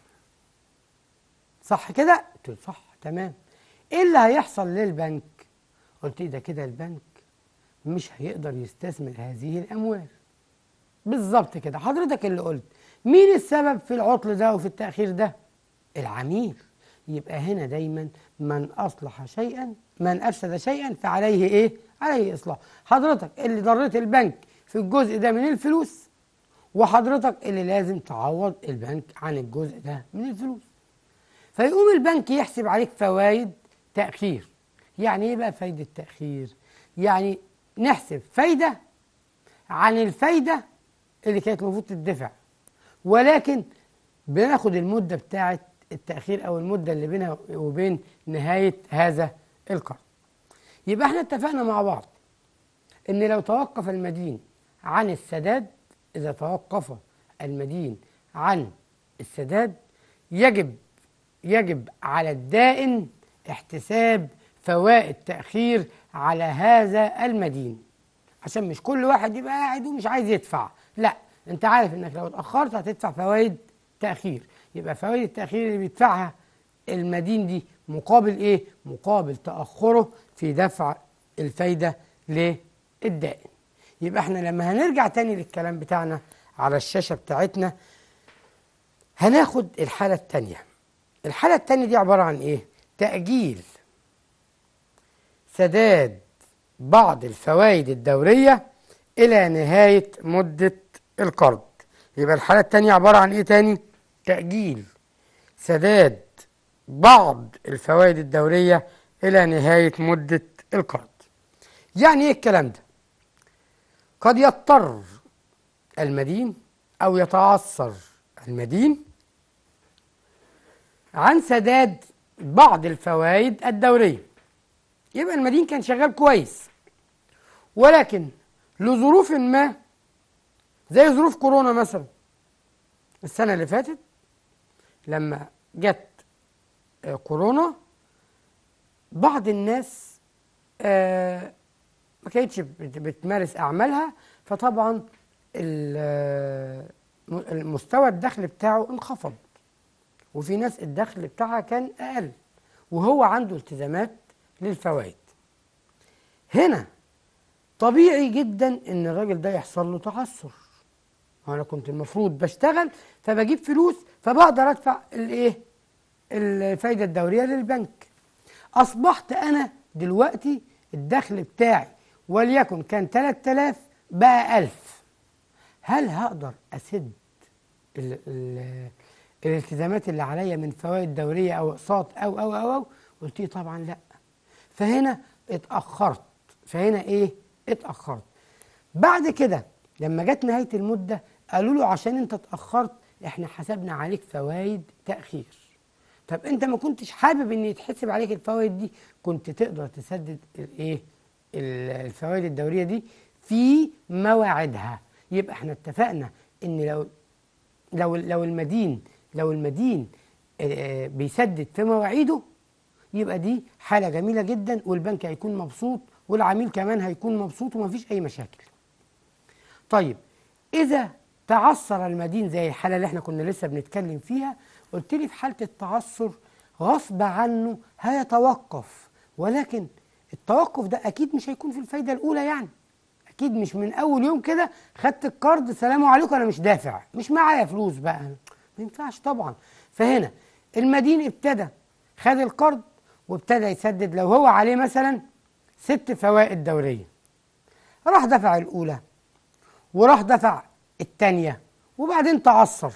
صح كده قلت له صح تمام ايه اللي هيحصل للبنك قلت لي ده كده البنك مش هيقدر يستثمر هذه الاموال بالظبط كده حضرتك اللي قلت مين السبب في العطل ده وفي التاخير ده العميل يبقى هنا دايما من اصلح شيئا من افسد شيئا فعليه ايه عليه اصلاح حضرتك اللي ضريت البنك في الجزء ده من الفلوس وحضرتك اللي لازم تعوض البنك عن الجزء ده من الفلوس فيقوم البنك يحسب عليك فوائد تأخير يعني ايه بقى فايدة تأخير يعني نحسب فايدة عن الفايدة اللي كانت المفروض تدفع ولكن بناخد المدة بتاعة التأخير أو المدة اللي بينها وبين نهاية هذا القرض يبقى احنا اتفقنا مع بعض ان لو توقف المدين عن السداد اذا توقف المدين عن السداد يجب يجب على الدائن احتساب فوائد تأخير على هذا المدين عشان مش كل واحد يبقى قاعد ومش عايز يدفع لا انت عارف انك لو اتأخرت هتدفع فوائد تأخير يبقى فوائد التأخير اللي بيدفعها المدين دي مقابل ايه مقابل تأخره في دفع الفايدة للدائن يبقى احنا لما هنرجع تاني للكلام بتاعنا على الشاشة بتاعتنا هناخد الحالة التانية الحالة التانية دي عبارة عن ايه تأجيل سداد بعض الفوائد الدورية إلى نهاية مدة القرض يبقى الحالة التانية عبارة عن ايه تاني تأجيل سداد بعض الفوائد الدورية إلى نهاية مدة القرض يعني ايه الكلام ده قد يضطر المدين أو يتعثر المدين عن سداد بعض الفوائد الدورية يبقى المدين كان شغال كويس ولكن لظروف ما زي ظروف كورونا مثلا السنة اللي فاتت لما جت آه، كورونا بعض الناس آه، ما كانتش بت- بتمارس أعمالها فطبعا ال- آه، المستوى الدخل بتاعه انخفض وفي ناس الدخل بتاعها كان أقل وهو عنده التزامات للفوائد هنا طبيعي جدا ان الراجل ده يحصل له تعثر انا كنت المفروض بشتغل فبجيب فلوس فبقدر ادفع الايه الفايده الدوريه للبنك اصبحت انا دلوقتي الدخل بتاعي وليكن كان 3000 بقى 1000 هل هقدر اسد ال ال الالتزامات اللي عليا من فوائد دوريه او اقساط او او او او قلت لي طبعا لا فهنا اتاخرت فهنا ايه اتاخرت بعد كده لما جت نهايه المده قالوا له عشان انت اتاخرت احنا حسبنا عليك فوائد تاخير طب انت ما كنتش حابب ان يتحسب عليك الفوائد دي كنت تقدر تسدد الايه ال- الفوائد الدوريه دي في مواعيدها يبقى احنا اتفقنا ان لو لو لو المدين لو المدين آه، بيسدد في مواعيده يبقى دي حاله جميله جدا والبنك هيكون مبسوط والعميل كمان هيكون مبسوط ومفيش اي مشاكل. طيب اذا تعثر المدين زي الحاله اللي احنا كنا لسه بنتكلم فيها قلت لي في حاله التعثر غصب عنه هيتوقف ولكن التوقف ده اكيد مش هيكون في الفايده الاولى يعني اكيد مش من اول يوم كده خدت الكارد سلام عليكم انا مش دافع مش معايا فلوس بقى ما ينفعش طبعا فهنا المدين ابتدى خد القرض وابتدى يسدد لو هو عليه مثلا ست فوائد دوريه راح دفع الاولى وراح دفع الثانيه وبعدين تعثر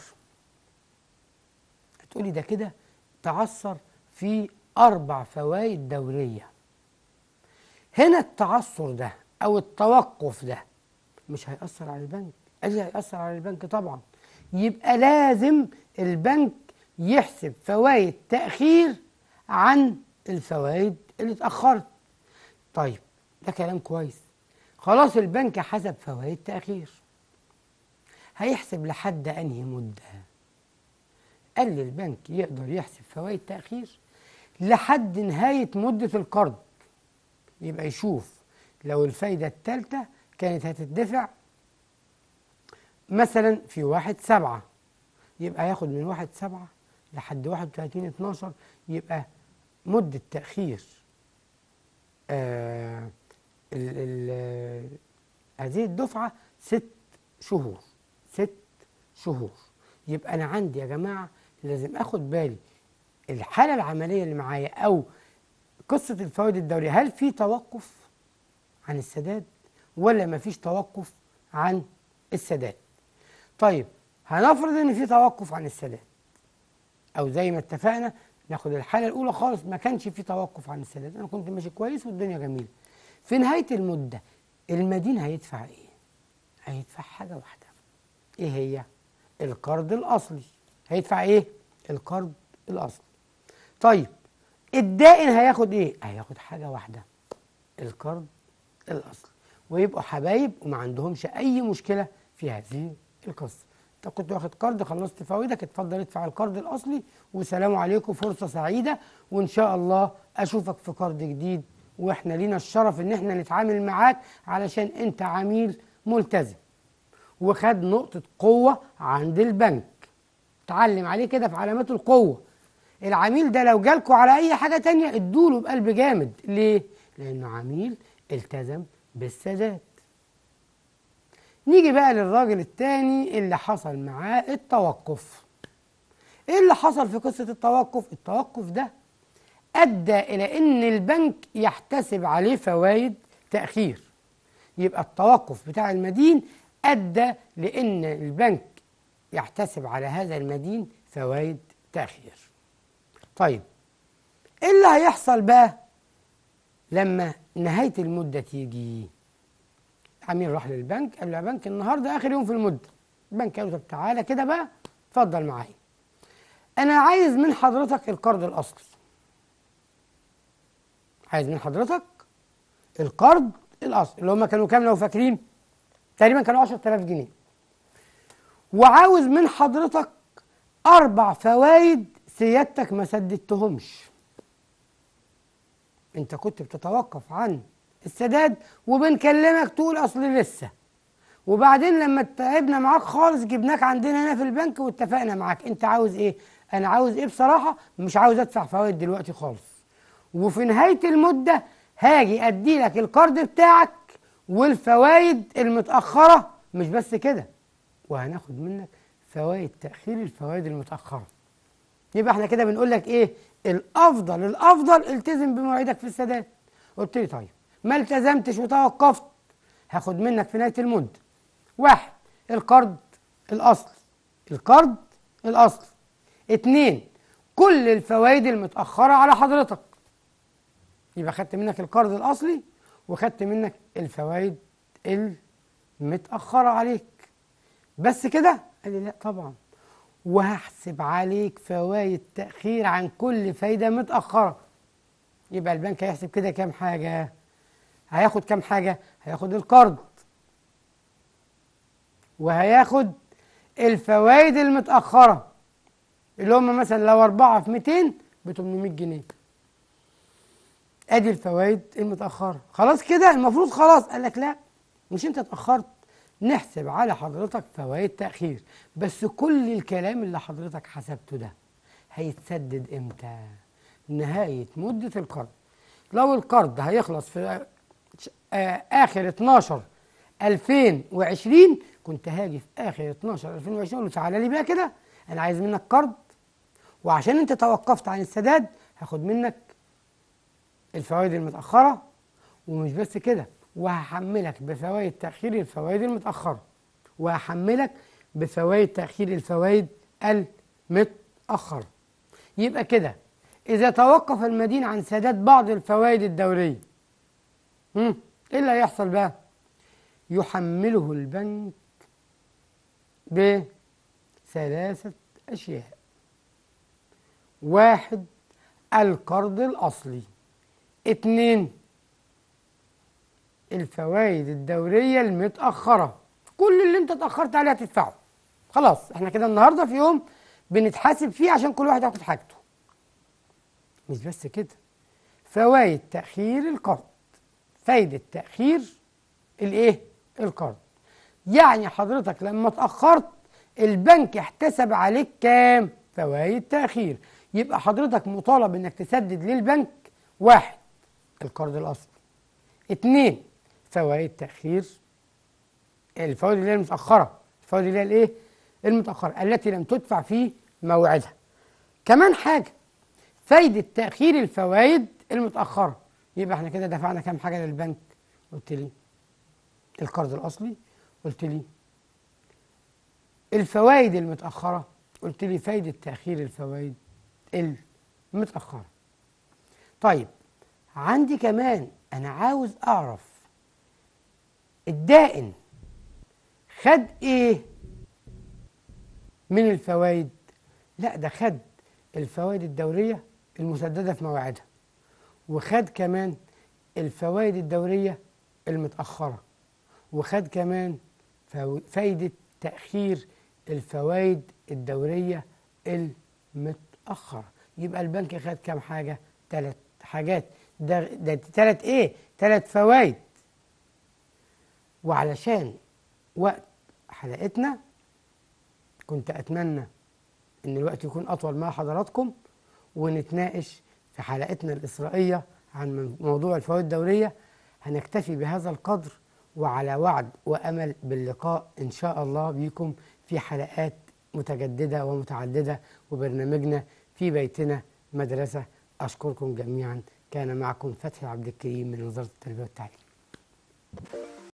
هتقولي ده كده تعثر في اربع فوائد دوريه هنا التعثر ده او التوقف ده مش هيأثر على البنك قال لي هيأثر على البنك طبعا يبقى لازم البنك يحسب فوائد تأخير عن الفوائد اللي اتأخرت طيب ده كلام كويس خلاص البنك حسب فوائد تأخير هيحسب لحد أنهي مدة قال لي البنك يقدر يحسب فوائد تأخير لحد نهاية مدة القرض يبقى يشوف لو الفايدة الثالثة كانت هتدفع مثلا في واحد سبعة يبقى ياخد من واحد سبعة لحد واحد وتلاتين اتناشر يبقى مدة تأخير آه ال ال هذه الدفعة ست شهور ست شهور يبقى أنا عندي يا جماعة لازم أخد بالي الحالة العملية اللي معايا أو قصة الفوائد الدورية هل في توقف عن السداد ولا مفيش توقف عن السداد طيب هنفرض ان في توقف عن السداد او زي ما اتفقنا ناخد الحالة الاولى خالص ما كانش في توقف عن السداد انا كنت ماشي كويس والدنيا جميلة في نهاية المدة المدين هيدفع ايه هيدفع حاجة واحدة ايه هي القرض الاصلي هيدفع ايه القرض الاصلي طيب الدائن هياخد ايه هياخد حاجة واحدة القرض الاصلي ويبقوا حبايب وما عندهمش اي مشكله في هذه القصه انت كنت واخد قرض خلصت فوائدك اتفضل ادفع القرض الاصلي وسلام عليكم فرصه سعيده وان شاء الله اشوفك في قرض جديد واحنا لينا الشرف ان احنا نتعامل معاك علشان انت عميل ملتزم وخد نقطه قوه عند البنك اتعلم عليه كده في علامات القوه العميل ده لو جالكوا على اي حاجه تانية ادوله بقلب جامد ليه لانه عميل التزم بالسداد نيجي بقى للراجل التاني اللي حصل معاه التوقف ايه اللي حصل في قصة التوقف التوقف ده ادى الى ان البنك يحتسب عليه فوائد تأخير يبقى التوقف بتاع المدين ادى لان البنك يحتسب على هذا المدين فوائد تأخير طيب ايه اللي هيحصل بقى لما نهاية المدة تيجي عميل راح للبنك قال له يا بنك النهارده اخر يوم في المدة البنك قال له طب تعالى كده بقى اتفضل معايا انا عايز من حضرتك القرض الاصلي عايز من حضرتك القرض الاصلي اللي هم كانوا كام لو فاكرين تقريبا كانوا 10000 جنيه وعاوز من حضرتك اربع فوائد سيادتك ما سددتهمش انت كنت بتتوقف عن السداد وبنكلمك تقول اصل لسه وبعدين لما تعبنا معاك خالص جبناك عندنا هنا في البنك واتفقنا معاك انت عاوز ايه انا عاوز ايه بصراحه مش عاوز ادفع فوائد دلوقتي خالص وفي نهايه المده هاجي ادي لك القرض بتاعك والفوائد المتاخره مش بس كده وهناخد منك فوائد تاخير الفوائد المتاخره يبقى احنا كده بنقول لك ايه الافضل الافضل التزم بمواعيدك في السداد قلت لي طيب ما التزمتش وتوقفت هاخد منك في نهايه المده واحد القرض الاصل القرض الاصل اتنين كل الفوائد المتاخره على حضرتك يبقى خدت منك القرض الاصلي وخدت منك الفوائد المتاخره عليك بس كده قال لي لا طبعا وهحسب عليك فوائد تأخير عن كل فايدة متأخرة يبقى البنك هيحسب كده كام حاجة هياخد كام حاجة هياخد القرض وهياخد الفوائد المتأخرة اللي هم مثلا لو أربعة في 200 ب 800 جنيه ادي الفوائد المتأخرة خلاص كده المفروض خلاص قال لك لا مش انت اتأخرت نحسب على حضرتك فوائد تأخير بس كل الكلام اللي حضرتك حسبته ده هيتسدد امتى نهاية مدة القرض لو القرض هيخلص في آه آخر 12 2020 كنت هاجي في آخر 12 2020 اقول له تعالى لي بقى كده أنا عايز منك قرض وعشان أنت توقفت عن السداد هاخد منك الفوائد المتأخرة ومش بس كده وهحملك بفوائد تأخير الفوائد المتأخرة وهحملك بفوائد تأخير الفوائد المتأخرة يبقى كده إذا توقف المدين عن سداد بعض الفوائد الدورية إيه اللي هيحصل بقى؟ يحمله البنك بثلاثة أشياء واحد القرض الأصلي اتنين الفوائد الدورية المتأخرة كل اللي انت اتأخرت عليه هتدفعه خلاص احنا كده النهاردة في يوم بنتحاسب فيه عشان كل واحد ياخد حاجته مش بس كده فوائد تأخير القرض فايدة تأخير الايه القرض يعني حضرتك لما اتأخرت البنك احتسب عليك كام فوائد تأخير يبقى حضرتك مطالب انك تسدد للبنك واحد القرض الاصلي اتنين فوائد تأخير الفوائد اللي هي المتأخرة الفوائد اللي هي الايه المتأخرة التي لم تدفع في موعدها كمان حاجة فايدة تأخير الفوائد المتأخرة يبقى احنا كده دفعنا كام حاجة للبنك قلت لي القرض الأصلي قلت لي الفوائد المتأخرة قلت لي فايدة تأخير الفوائد المتأخرة طيب عندي كمان أنا عاوز أعرف الدائن خد إيه من الفوائد لا ده خد الفوائد الدورية المسددة في مواعيدها وخد كمان الفوائد الدورية المتأخرة وخد كمان فايدة تأخير الفوائد الدورية المتأخرة يبقى البنك خد كام حاجة؟ ثلاث حاجات ده ده ثلاث ايه؟ ثلاث فوائد وعلشان وقت حلقتنا كنت أتمنى إن الوقت يكون أطول مع حضراتكم ونتناقش في حلقتنا الإسرائية عن موضوع الفوائد الدورية هنكتفي بهذا القدر وعلى وعد وأمل باللقاء إن شاء الله بكم في حلقات متجددة ومتعددة وبرنامجنا في بيتنا مدرسة أشكركم جميعا كان معكم فتحي عبد الكريم من وزارة التربية والتعليم